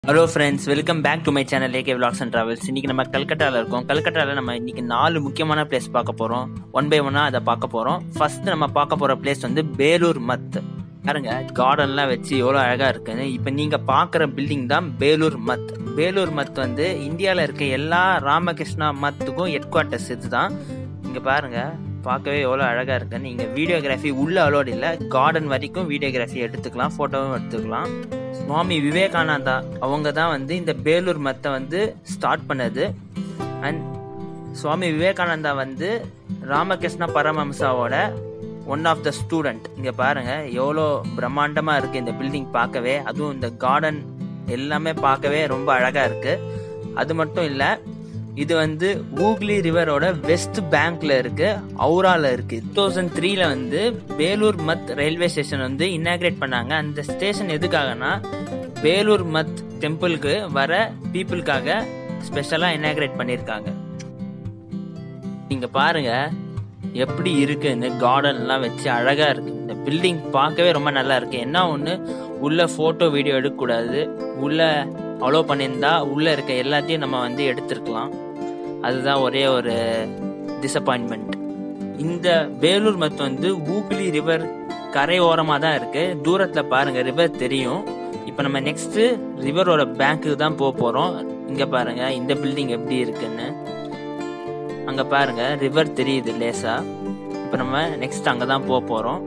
hello friends welcome back to my channel AK vlogs and travels இன்னைக்கு நம்ம கல்கட்டாவில் இருக்கோம் கல்கட்டாவில் நம்ம இன்னைக்கு நாலு முக்கியமான பிளேஸ் பார்க்க போகிறோம் ஒன் பை ஒன்னாக அதை பார்க்க போகிறோம் ஃபர்ஸ்ட் நம்ம பார்க்க போகிற பிளேஸ் வந்து பேலூர் மத் பாருங்க கார்டன்லாம் வச்சு எவ்வளோ அழகாக இருக்குன்னு இப்போ நீங்கள் பார்க்குற பில்டிங் தான் பேலூர் மத் பேலூர் மத் வந்து இந்தியாவில் இருக்க எல்லா ராமகிருஷ்ணா மத்துக்கும் ஹெட் குவார்ட்டர்ஸ் இதுதான் இங்கே பாருங்க பார்க்கவே எவ்வளோ அழகாக இருக்குன்னு இங்கே வீடியோகிராஃபி உள்ள அலோடு இல்லை கார்டன் வரைக்கும் வீடியோகிராஃபி எடுத்துக்கலாம் ஃபோட்டோவும் எடுத்துக்கலாம் சுவாமி விவேகானந்தா அவங்க தான் வந்து இந்த பேலூர் மத்தை வந்து ஸ்டார்ட் பண்ணது அண்ட் சுவாமி விவேகானந்தா வந்து ராமகிருஷ்ண பரமஹம்சாவோட ஒன் ஆஃப் த ஸ்டூடெண்ட் இங்கே பாருங்க எவ்வளோ பிரம்மாண்டமாக இருக்குது இந்த பில்டிங் பார்க்கவே அதுவும் இந்த கார்டன் எல்லாமே பார்க்கவே ரொம்ப அழகாக இருக்குது அது மட்டும் இல்லை இது வந்து ஊக்லி ரிவரோட வெஸ்ட் பேங்க்ல இருக்கு அவுரால இருக்கு டூ தௌசண்ட் த்ரீல வந்து வேலூர் மத் ரயில்வே ஸ்டேஷன் வந்து இன்னாகிரேட் பண்ணாங்க அந்த ஸ்டேஷன் எதுக்காகனா வேலூர் மத் டெம்பிளுக்கு வர பீப்புளுக்காக ஸ்பெஷலா இன்னாகிரேட் பண்ணியிருக்காங்க நீங்க பாருங்க எப்படி இருக்குன்னு கார்டன்லாம் வச்சு அழகா இருக்கு இந்த பில்டிங் பார்க்கவே ரொம்ப நல்லா இருக்கு என்ன ஒன்று உள்ள ஃபோட்டோ வீடியோ எடுக்கக்கூடாது உள்ள அலோவ் பண்ணியிருந்தா உள்ள இருக்க எல்லாத்தையும் நம்ம வந்து எடுத்திருக்கலாம் அதுதான் ஒரே ஒரு டிசப்பாயின்மெண்ட் இந்த வேலூர் மத்து வந்து ஊக்லி ரிவர் கரை ஓரமாக தான் இருக்கு தூரத்தில் பாருங்க ரிவர் தெரியும் இப்போ நம்ம நெக்ஸ்ட் ரிவரோட பேங்க்கு தான் போக போகிறோம் இங்கே பாருங்க இந்த பில்டிங் எப்படி இருக்குன்னு அங்கே பாருங்க ரிவர் தெரியுது லேசா இப்போ நம்ம நெக்ஸ்ட் அங்கே தான் போக போகிறோம்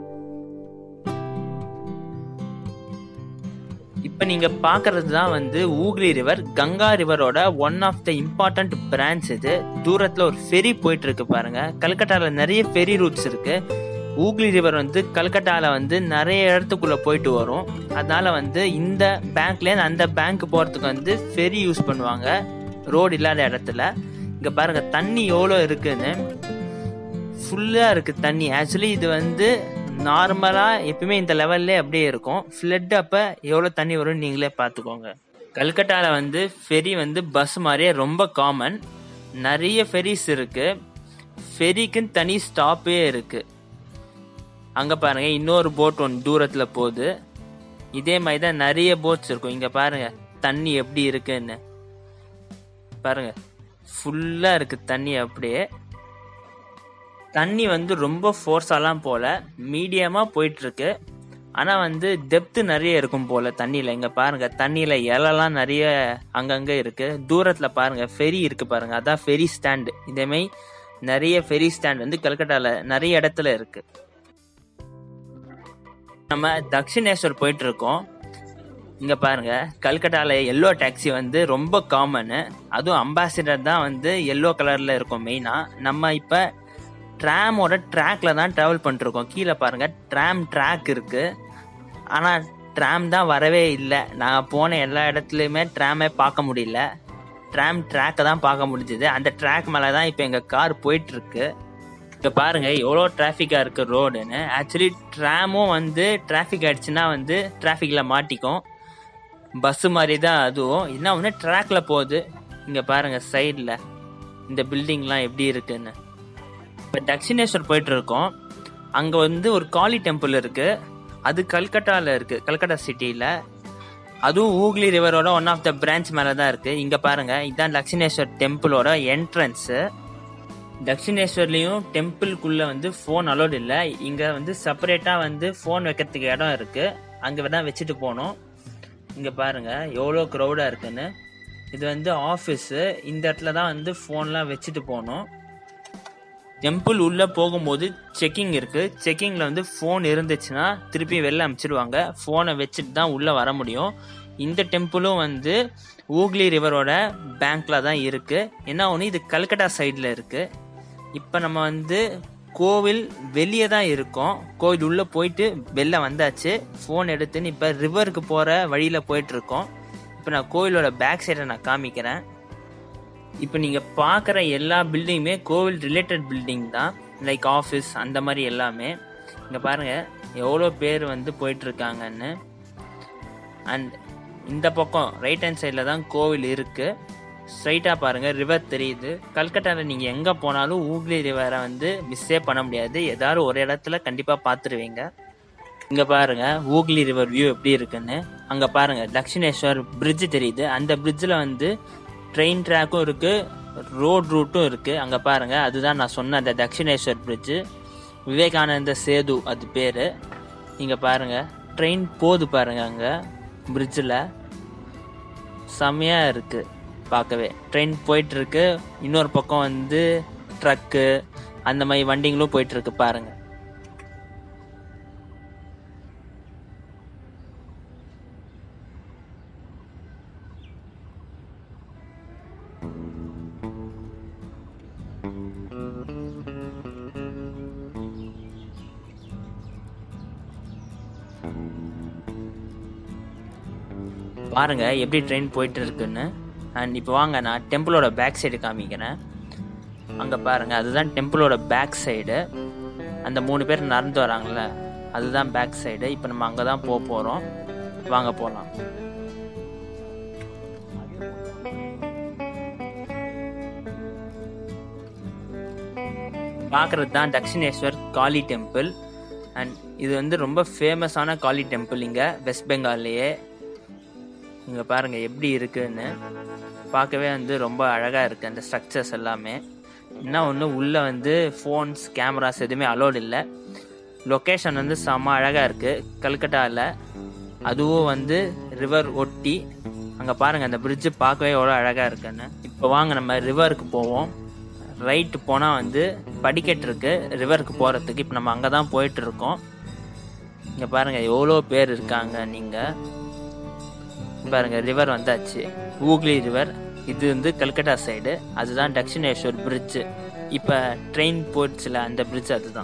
இப்போ நீங்க பாக்குறது தான் வந்து ஊக்லி ரிவர் கங்கா ரிவரோட one of the important branch இது தூரத்துல ஒரு ஃபெரி போயிட்டு இருக்கு பாருங்க கல்கட்டால நிறைய ஃபெரி ரூட்ஸ் இருக்கு ஊக்லி ரிவர் வந்து கல்கட்டால வந்து நிறைய இடத்துக்குள்ள போயிட்டு வரும் அதனால வந்து இந்த பேங்க்ல அந்த பேங்க் போறதுக்கு வந்து ஃபெரி யூஸ் பண்ணுவாங்க ரோடு இல்லாத இடத்துல இங்க பாருங்க தண்ணி எவ்வளோ இருக்குன்னு ஃபுல்லா இருக்கு தண்ணி ஆக்சுவலி இது வந்து நார்மலா எப்பயுமே இந்த லெவல்லே அப்படியே இருக்கும் ஃப்ளட் அப்ப எவ்வளவு தண்ணி வரும்னு நீங்களே பார்த்துக்கோங்க கல்கட்டால வந்து ஃபெரி வந்து பஸ் மாதிரியே ரொம்ப காமன் நிறைய ஃபெரிஸ் இருக்கு ஃபெரிக்குன்னு தனி ஸ்டாப்பே இருக்கு அங்க பாருங்க இன்னொரு போட் ஒன்று தூரத்துல போகுது இதே மாதிரி தான் நிறைய போட்ஸ் இருக்கும் இங்க பாருங்க தண்ணி எப்படி இருக்குன்னு பாருங்க ஃபுல்லா இருக்கு தண்ணி அப்படியே தண்ணி வந்து ரொம்ப ஃபோர்ஸாலாம் போல மீடியமாக போயிட்டு இருக்கு ஆனால் வந்து டெப்த்து நிறைய இருக்கும் போல தண்ணியில் இங்கே பாருங்க தண்ணியில் இலலாம் நிறைய அங்கங்கே இருக்கு தூரத்தில் பாருங்க ஃபெரி இருக்கு பாருங்க அதான் ஃபெரி ஸ்டாண்டு இதேமாரி நிறைய ஃபெரி ஸ்டாண்ட் வந்து கல்கட்டாவில் நிறைய இடத்துல இருக்கு நம்ம தக்ஷிணேஸ்வர் போயிட்டு இருக்கோம் இங்க பாருங்க கல்கட்டால எல்லோ டாக்ஸி வந்து ரொம்ப காமனு அதுவும் அம்பாசிடர் தான் வந்து எல்லோ கலர்ல இருக்கும் மெயினா நம்ம இப்ப ட்ராமோட ட்ராக்ல தான் ட்ராவல் பண்ணிருக்கோம் கீழே பாருங்க ட்ராம் ட்ராக் இருக்கு ஆனா ட்ராம் தான் வரவே இல்லை நான் போன எல்லா இடத்துலையுமே ட்ராமே பார்க்க முடியல ட்ராம் ட்ராக்கை தான் பார்க்க முடிஞ்சுது அந்த ட்ராக் மேலே தான் இப்போ எங்கள் கார் போயிட்டு இருக்கு இப்போ பாருங்க எவ்வளோ டிராஃபிக்காக இருக்கு ரோடுன்னு ஆக்சுவலி ட்ராமும் வந்து டிராஃபிக் ஆயிடுச்சுன்னா வந்து டிராஃபிக்கில் மாட்டிக்கும் பஸ்ஸு மாதிரி தான் அதுவும் என்ன ஒன்று ட்ராக்ல போகுது இங்கே பாருங்க சைடில் இந்த பில்டிங்லாம் எப்படி இருக்குன்னு இப்போ தக்ஷிணேஸ்வர் போயிட்டு இருக்கோம் அங்கே வந்து ஒரு காளி டெம்பிள் இருக்கு அது கல்கட்டாவில் இருக்கு கல்கட்டா சிட்டியில் அதுவும் ஊக்லி ரிவரோட ஒன் ஆஃப் த பிரான்ச் மேலே தான் இருக்கு இங்கே பாருங்க இதுதான் தக்ஷிணேஸ்வர் டெம்பிளோட என்ட்ரன்ஸு தக்ஷிணேஸ்வர்லேயும் டெம்பிள்குள்ளே வந்து ஃபோன் அலோட் இல்லை இங்கே வந்து செப்பரேட்டாக வந்து ஃபோன் வைக்கிறதுக்கு இடம் இருக்கு அங்கே தான் வச்சுட்டு போகணும் இங்கே பாருங்க எவ்வளோ க்ரௌடாக இருக்குன்னு இது வந்து ஆஃபீஸு இந்த இடத்துல தான் வந்து ஃபோன்லாம் வச்சுட்டு போகணும் டெம்பிள் உள்ள போகும்போது செக்கிங் இருக்கு செக்கிங்ல வந்து ஃபோன் இருந்துச்சுன்னா திருப்பி வெளில அனுப்பிச்சிடுவாங்க ஃபோனை வச்சுட்டு தான் உள்ள வர முடியும் இந்த டெம்பிளும் வந்து ஊக்லி ரிவரோட பேங்க்ல தான் இருக்கு என்ன ஒன்று இது கல்கட்டா சைடில் இருக்கு இப்போ நம்ம வந்து கோவில் வெளியே தான் இருக்கோம் கோவில் உள்ள போயிட்டு வெளில வந்தாச்சு ஃபோன் எடுத்துன்னு இப்போ ரிவருக்கு போகிற வழியில் போயிட்டு இருக்கோம் இப்போ நான் கோவிலோட பேக் சைடை நான் காமிக்கிறேன் இப்போ நீங்கள் பார்க்குற எல்லா பில்டிங்குமே கோவில் ரிலேட்டட் பில்டிங் தான் லைக் ஆஃபீஸ் அந்த மாதிரி எல்லாமே இங்கே பாருங்கள் எவ்வளோ பேர் வந்து போயிட்டுருக்காங்கன்னு அண்ட் இந்த பக்கம் ரைட் ஹேண்ட் சைடில் தான் கோவில் இருக்குது ஸ்ட்ரைட்டாக பாருங்கள் ரிவர் தெரியுது கல்கட்டாவில் நீங்கள் எங்கே போனாலும் ஊக்லி ரிவரை வந்து மிஸ்ஸே பண்ண முடியாது ஏதாவது ஒரு இடத்துல கண்டிப்பாக பார்த்துருவீங்க இங்கே பாருங்க ஊக்லி ரிவர் வியூ எப்படி இருக்குன்னு அங்கே பாருங்க தக்ஷிணேஸ்வர் பிரிட்ஜ் தெரியுது அந்த பிரிட்ஜில் வந்து ட்ரெயின் ட்ராக்கும் இருக்கு ரோட் ரூட்டும் இருக்கு அங்கே பாருங்க அதுதான் நான் சொன்ன அந்த தக்ஷிணேஸ்வர் பிரிட்ஜு விவேகானந்த சேது அது பேர் இங்கே பாருங்க ட்ரெயின் போகுது பாருங்க அங்கே பிரிட்ஜில் செம்மையாக இருக்கு பார்க்கவே ட்ரெயின் போயிட்டு இருக்கு இன்னொரு பக்கம் வந்து ட்ரக்கு அந்த மாதிரி வண்டிங்களும் போயிட்டு இருக்கு பாருங்க பாருங்க எப்படி ட்ரெயின் போயிட்டு இருக்குன்னு அண்ட் இப்போ வாங்க நான் டெம்பிளோட பேக் சைடு காமிக்கிறேன் அங்கே பாருங்க அதுதான் டெம்பிளோட பேக் சைடு அந்த மூணு பேர் நடந்து வராங்கல்ல அதுதான் பேக் சைடு இப்போ நம்ம அங்கே தான் போக போகிறோம் வாங்க போகலாம் பார்க்குறது தான் தக்ஷிணேஸ்வர் காளி டெம்பிள் அண்ட் இது வந்து ரொம்ப ஃபேமஸான காளி டெம்பிள் இங்கே வெஸ்ட் பெங்கால்லையே இங்கே பாருங்க எப்படி இருக்குன்னு பார்க்கவே வந்து ரொம்ப அழகாக இருக்குது அந்த ஸ்ட்ரக்சர்ஸ் எல்லாமே என்ன ஒன்று உள்ளே வந்து ஃபோன்ஸ் கேமராஸ் எதுவுமே அலோடு இல்லை லொக்கேஷன் வந்து செம்ம அழகாக இருக்குது கல்கட்டாவில் அதுவும் வந்து ரிவர் ஒட்டி அங்கே பாருங்கள் அந்த பிரிட்ஜு பார்க்கவே எவ்வளோ அழகாக இருக்குன்னு இப்போ வாங்க நம்ம ரிவருக்கு போவோம் ரைட்டு போனால் வந்து படிக்கட்டு இருக்கு ரிவருக்கு போகிறதுக்கு இப்போ நம்ம அங்கே தான் போயிட்டு இருக்கோம் இங்கே பாருங்கள் எவ்வளோ பேர் இருக்காங்க நீங்கள் பாருங்க ரிவர் வந்தாச்சு ஊக்லி ரிவர் இது வந்து கல்கட்டா சைடு அதுதான் தக்ஷிணேஸ்வர் பிரிட்ஜ் இப்போ ட்ரெயின் போயிடுச்சுல அந்த பிரிட்ஜ் அதுதான்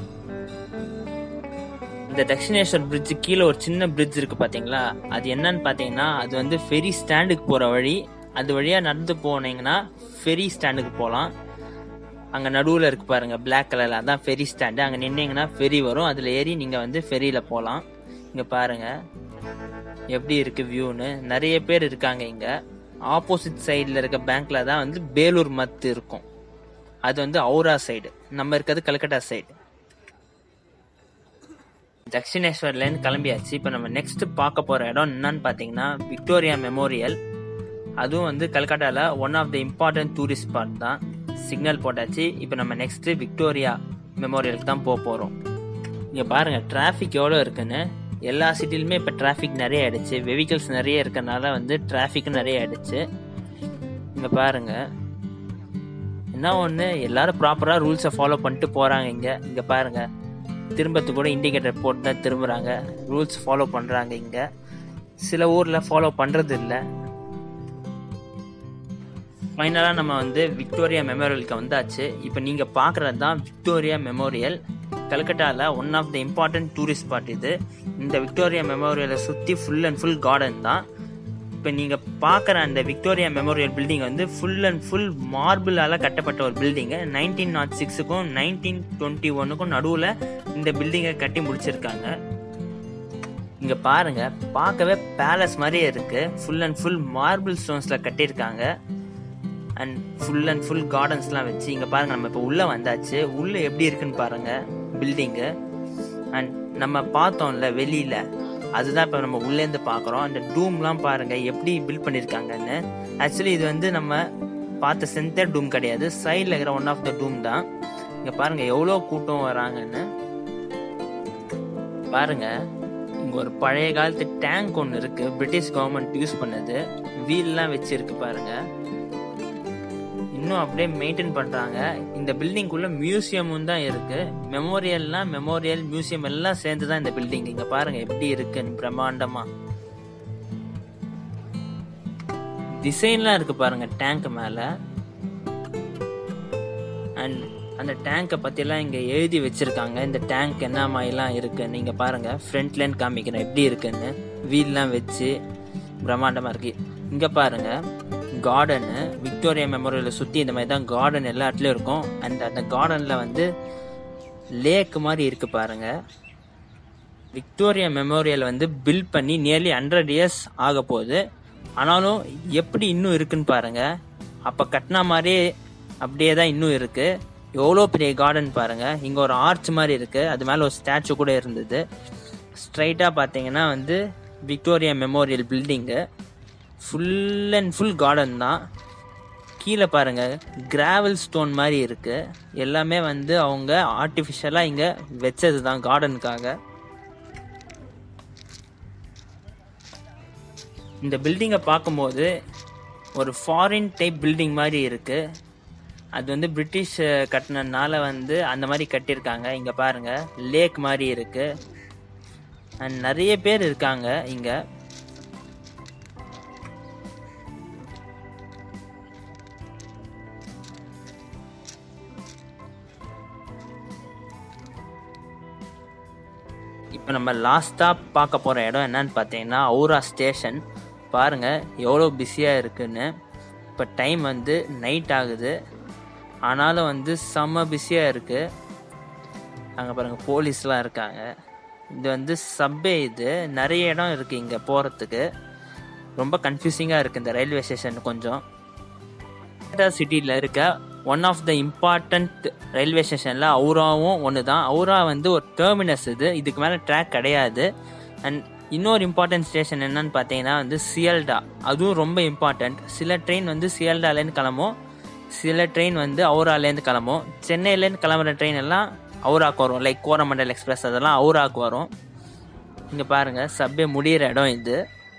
இந்த தக்ஷிணேஸ்வர் பிரிட்ஜ் கீழே ஒரு சின்ன பிரிட்ஜ் இருக்கு பாத்தீங்களா அது என்னன்னு பாத்தீங்கன்னா அது வந்து ஃபெரி ஸ்டாண்டுக்கு போற வழி அது வழியா நடந்து போனீங்கன்னா ஃபெரி ஸ்டாண்டுக்கு போகலாம் அங்க நடுவுல இருக்கு பாருங்க பிளாக் கலர்ல அதான் ஃபெரி ஸ்டாண்டு அங்க நின்னீங்கன்னா ஃபெரி வரும் அதுல ஏறி நீங்க வந்து ஃபெரியில போகலாம் இங்க பாருங்க எப்படி இருக்கு வியூன்னு நிறைய பேர் இருக்காங்க இங்க ஆப்போசிட் சைடில் இருக்க பேங்க்ல தான் வந்து பேலூர் மத்து இருக்கும் அது வந்து ஔரா சைடு நம்ம இருக்கிறது கல்கட்டா சைடு தக்ஷிணேஸ்வர்லேருந்து கிளம்பியாச்சு இப்போ நம்ம நெக்ஸ்ட் பார்க்க போற இடம் என்னன்னு பார்த்தீங்கன்னா விக்டோரியா மெமோரியல் அதுவும் வந்து கல்கட்டாவில் one of the important tourist spot தான் சிக்னல் போட்டாச்சு இப்போ நம்ம நெக்ஸ்ட் விக்டோரியா மெமோரியலுக்கு தான் போக போகிறோம் இங்கே பாருங்க டிராஃபிக் எவ்வளோ இருக்குன்னு எல்லா சிட்டிலுமே இப்போ டிராஃபிக் நிறைய ஆயிடுச்சு வெஹிக்கிள்ஸ் நிறைய இருக்கறனால வந்து டிராஃபிக்கும் நிறைய ஆயிடுச்சு இங்கே பாருங்க என்ன ஒன்று எல்லாரும் ப்ராப்பராக ரூல்ஸை ஃபாலோ பண்ணிட்டு போகிறாங்க இங்கே இங்கே பாருங்க திரும்பத்து கூட இண்டிகேட்டர் போட்டு தான் திரும்புகிறாங்க ரூல்ஸ் ஃபாலோ பண்ணுறாங்க இங்கே சில ஊரில் ஃபாலோ பண்ணுறது இல்லை ஃபைனலாக நம்ம வந்து விக்டோரியா மெமோரியலுக்கு வந்தாச்சு இப்போ நீங்கள் பார்க்குறது தான் விக்டோரியா மெமோரியல் கல்கட்டாவில் one of the important tourist spot இது இந்த விக்டோரியா மெமோரியலை சுற்றி ஃபுல் அண்ட் ஃபுல் கார்டன் தான் இப்போ நீங்கள் பார்க்குற அந்த விக்டோரியா மெமோரியல் பில்டிங் வந்து ஃபுல் அண்ட் ஃபுல் மார்பிளால் கட்டப்பட்ட ஒரு பில்டிங்கு நைன்டீன் நாட் சிக்ஸுக்கும் நைன்டீன் டுவெண்ட்டி ஒன்னுக்கும் நடுவில் இந்த பில்டிங்கை கட்டி முடிச்சிருக்காங்க இங்கே பாருங்க பார்க்கவே பேலஸ் மாதிரியே இருக்கு ஃபுல் அண்ட் ஃபுல் மார்பிள் ஸ்டோன்ஸில் கட்டியிருக்காங்க அண்ட் ஃபுல் அண்ட் ஃபுல் கார்டன்ஸ்லாம் வச்சு இங்கே பாருங்க நம்ம இப்போ உள்ளே வந்தாச்சு உள்ளே எப்படி இருக்குன்னு பாருங்க பில்டிங்கு அண்ட் நம்ம பார்த்தோம்ல வெளியில் அதுதான் இப்போ நம்ம உள்ளேருந்து பார்க்குறோம் அந்த டூம்லாம் பாருங்க எப்படி பில்ட் பண்ணியிருக்காங்கன்னு ஆக்சுவலி இது வந்து நம்ம பார்த்த சென்டர் டூம் கிடையாது சைடில் இருக்கிற ஒன் ஆஃப் த டூம் தான் இங்கே பாருங்க எவ்வளோ கூட்டம் வராங்கன்னு பாருங்க இங்க ஒரு பழைய காலத்து டேங்க் ஒன்று இருக்கு பிரிட்டிஷ் கவர்மெண்ட் யூஸ் பண்ணது வீல்லாம் வச்சிருக்கு பாருங்க இன்னும் அப்படியே மெயின்டைன் பண்றாங்க இந்த பில்டிங்குள்ள மியூசியமும் தான் இருக்கு மெமோரியல்னா மெமோரியல் மியூசியம் எல்லாம் சேர்ந்து தான் இந்த பில்டிங் இங்க பாருங்க எப்படி இருக்குன்னு பிரம்மாண்டமா டிசைன்லாம் இருக்கு பாருங்க டேங்க் மேல அண்ட் அந்த டேங்கை பற்றியெல்லாம் இங்கே எழுதி வச்சுருக்காங்க இந்த டேங்க் என்ன மாதிரிலாம் இருக்குது நீங்கள் பாருங்கள் ஃப்ரண்ட்லேருந்து காமிக்கிறேன் எப்படி இருக்குன்னு வீல்லாம் வச்சு பிரம்மாண்டமாக இருக்கு இங்கே பாருங்கள் கார்டனு விக்டோரியா மெமோரியலை சுற்றி இந்த மாதிரி தான் கார்டன் எல்லா இடத்துலையும் இருக்கும் அண்ட் அந்த கார்டனில் வந்து லேக் மாதிரி இருக்குது பாருங்கள் விக்டோரியா மெமோரியல் வந்து பில்ட் பண்ணி நியர்லி ஹண்ட்ரட் இயர்ஸ் ஆக போகுது ஆனாலும் எப்படி இன்னும் இருக்குன்னு பாருங்க அப்போ கட்டின மாதிரியே அப்படியே தான் இன்னும் இருக்கு எவ்வளோ பெரிய கார்டன் பாருங்க இங்கே ஒரு ஆர்ச் மாதிரி இருக்கு அது மேலே ஒரு ஸ்டாச்சு கூட இருந்தது ஸ்ட்ரைட்டாக பார்த்தீங்கன்னா வந்து Victoria Memorial building full and full garden தான் கீழே பாருங்க கிராவல் ஸ்டோன் மாதிரி இருக்கு எல்லாமே வந்து அவங்க ஆர்டிஃபிஷியலாக இங்கே வச்சது தான் கார்டனுக்காக இந்த பில்டிங்கை பார்க்கும்போது ஒரு ஃபாரின் டைப் பில்டிங் மாதிரி இருக்கு அது வந்து பிரிட்டிஷ் கட்டினதுனால வந்து அந்த மாதிரி கட்டியிருக்காங்க இங்கே பாருங்க லேக் மாதிரி இருக்கு அண்ட் நிறைய பேர் இருக்காங்க இங்கே இப்போ நம்ம லாஸ்ட்டாக பார்க்க போகிற இடம் என்னன்னு பார்த்தீங்கன்னா ஔரா ஸ்டேஷன் பாருங்கள் எவ்வளோ பிஸியாக இருக்குன்னு இப்போ டைம் வந்து நைட் ஆகுது ஆனாலும் வந்து செம்ம பிஸியாக இருக்குது அங்கே பாருங்கள் போலீஸ்லாம் இருக்காங்க இது வந்து சப்பே இது நிறைய இடம் இருக்குது இங்கே போகிறதுக்கு ரொம்ப கன்ஃபியூசிங்காக இருக்குது இந்த ரயில்வே ஸ்டேஷன் கொஞ்சம் சிட்டியில் இருக்க one of the important railway ஸ்டேஷனில் அவுராவும் ஒன்று தான் அவுரா வந்து ஒரு டெர்மினஸ் இது இதுக்கு மேலே ட்ராக் கிடையாது அண்ட் இன்னொரு இம்பார்ட்டன்ட் ஸ்டேஷன் என்னன்னு பார்த்தீங்கன்னா வந்து சியல்டா அதுவும் ரொம்ப இம்பார்ட்டண்ட் சில ட்ரெயின் வந்து சியல்டாலேருந்து கிளம்பும் சில ட்ரெயின் வந்து அவுராலேருந்து கிளம்பும் சென்னையிலேருந்து கிளம்புற ட்ரெயின் எல்லாம் அவுராக்கு வரும் லைக் கோரமண்டல் எக்ஸ்பிரஸ் அதெல்லாம் அவுராக்கு வரும் இங்கே பாருங்கள் சப்பே முடிகிற இடம் இது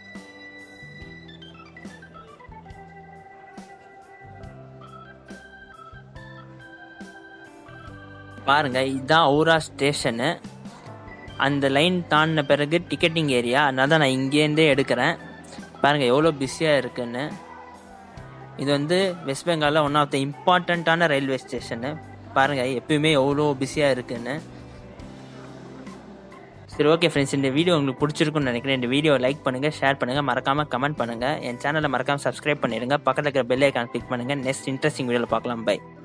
பாருங்க இதுதான் ஔரா ஸ்டேஷனு அந்த லைன் தாண்டின பிறகு டிக்கெட்டிங் ஏரியா அதனால தான் நான் இங்கேருந்தே எடுக்கிறேன் பாருங்கள் எவ்வளோ பிஸியாக இருக்குன்னு இது வந்து வெஸ்ட் பெங்காலில் ஒன் ஆஃப் த இம்பார்ட்டண்ட்டான ரயில்வே ஸ்டேஷனு பாருங்கள் எப்பயுமே எவ்வளோ பிஸியாக இருக்குன்னு சரி ஓகே ஃப்ரெண்ட்ஸ் இந்த வீடியோ உங்களுக்கு பிடிச்சிருக்குன்னு நினைக்கிறேன் இந்த வீடியோ லைக் பண்ணுங்கள் ஷேர் பண்ணுங்கள் மறக்காமல் கமெண்ட் பண்ணுங்கள் என் சேனலை மறக்காமல் சப்ஸ்கிரைப் பண்ணிடுங்க பக்கத்தில் இருக்கிற பெல் ஐக்கான் கிளிக் பண்ணுங்கள் நெக்ஸ்ட் இன்ட்ரெஸ்டிங் வீடியோவில் பார்க்கலாம் பை